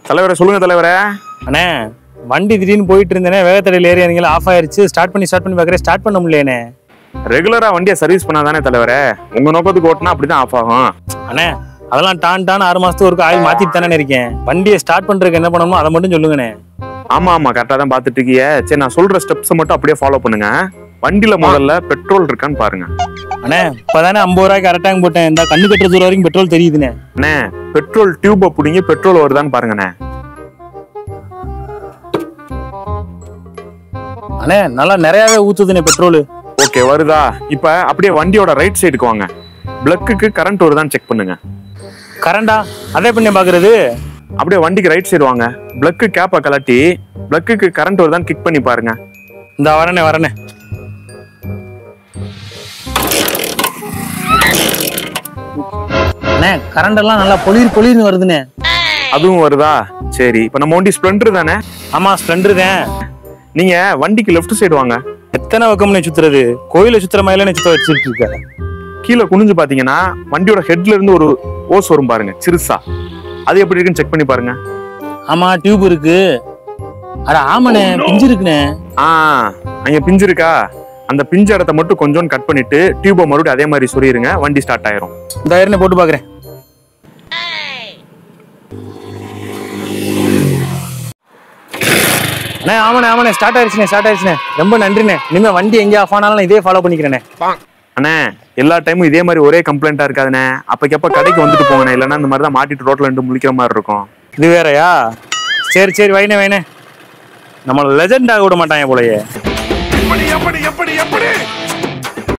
தலைவரே சொல்லுங்க தலைவரே அண்ணே வண்டி திடீர்னு போயிட்டு இருந்தேனே வேகத்தடையில் ஏறி இறங்கல ஆஃப் ஆயிருச்சு ஸ்டார்ட் பண்ணி ஸ்டார்ட் பண்ணி பார்க்குறேன் ஸ்டார்ட் பண்ண முடியலண்ணே ரெகுலரா வண்டியை சர்வீஸ் பண்ணாதானே தலைவரே உங்க நோக்கத்துக்கு ஓட்டினா அப்படிதான் ஆஃப் ஆகும் அண்ணே அதெல்லாம் டான் டான் ஆறு மாசத்துக்கு ஒரு ஆயில் மாத்திட்டு தானே இருக்கேன் வண்டியை ஸ்டார்ட் பண்றதுக்கு என்ன பண்ணணுமோ அதை மட்டும் சொல்லுங்கண்ணே ஆமா ஆமா கரெக்டா தான் பாத்துட்டு இருக்கீங்க சரி நான் சொல்ற ஸ்டெப்ஸ் மட்டும் அப்படியே ஃபாலோ பண்ணுங்க வண்டியில முதல்ல பெட்ரோல் இருக்கான்னு பாருங்க அண்ணே இப்பதானே ஐம்பது ரூபாய்க்கு கரெக்டாக போட்டேன் இந்த கண்ணு கட்டுற தூரம் வரைக்கும் பெட்ரோல் தெரியுதுண்ணே அண்ணே பெட்ரோல் டியூபை பிடிங்கி பெட்ரோல் வருதான்னு பாருங்கண்ணே அண்ணே நல்லா நிறையாவே ஊத்துதுண்ணே பெட்ரோல் ஓகே வருதா இப்ப அப்படியே வண்டியோட ரைட் சைடுக்கு வாங்க பிளக்குக்கு கரண்ட் வருதான்னு செக் பண்ணுங்க கரண்டா அதே பண்ணி பாக்குறது அப்படியே வண்டிக்கு ரைட் சைடு வாங்க பிளக்கு கேப்பை கலட்டி பிளக்குக்கு கரண்ட் வருதான்னு கிக் பண்ணி பாருங்க இந்த வரனே வரனே அண்ணே கரண்ட் எல்லாம் நல்லா பொளிர் பொளிர்னு வருதுண்ணே அதுவும் வருதா சரி இப்ப நம்ம வண்டி ஸ்ப்ளெண்டர் தானே ஆமா ஸ்ப்ளெண்டர் தான் நீங்க வண்டிக்கு லெஃப்ட் சைடு வாங்க எத்தனை பக்கம்னே சுத்துறது கோயில சுத்துற மாதிரிலாம் சுத்த வச்சுட்டு இருக்க கீழே குனிஞ்சு பாத்தீங்கன்னா வண்டியோட ஹெட்ல இருந்து ஒரு ஓஸ் வரும் பாருங்க சிறுசா அது எப்படி இருக்குன்னு செக் பண்ணி பாருங்க ஆமா டியூப் இருக்கு அட ஆமாண்ணே பிஞ்சு இருக்குண்ணே ஆ அங்க பிஞ்சு இருக்கா அந்த பிஞ்சு இடத்த மட்டும் கொஞ்சம் கட் பண்ணிட்டு டியூபை மறுபடியும் அதே மாதிரி சொருயிருங்க வண்டி ஸ்டார்ட் ஆயிரும் இந்த ஆயிரம் போட்டு பாக்குறேன் அண்ணே ஆமாண்ணே ஆமாண்ணே ஸ்டார்ட் ஆயிடுச்சுண்ணே ஸ்டார்ட் ஆயிடுச்சுண்ணே ரொம்ப நன்றிண்ணே இனிமே வண்டி எங்கே ஆஃப் ஆனாலும் நான் இதே ஃபாலோ பண்ணிக்கிறேண்ணே அண்ணே எல்லா டைமும் இதே மாதிரி ஒரே கம்ப்ளைண்டா இருக்காதுண்ணே அப்பக்கப்ப கடைக்கு வந்துட்டு போங்கண்ணே இல்லைன்னா இந்த மாதிரி தான் மாட்டிட்டு ரோட்ல ரெண்டு முழிக்கிற மாதிரி இருக்கும் இது வேறயா சரி சரி வைனே வைனே நம்மள லெஜெண்ட் ஆக விட மாட்டாங்க போலயே எப்படி எப்படி எப்படி எப்படி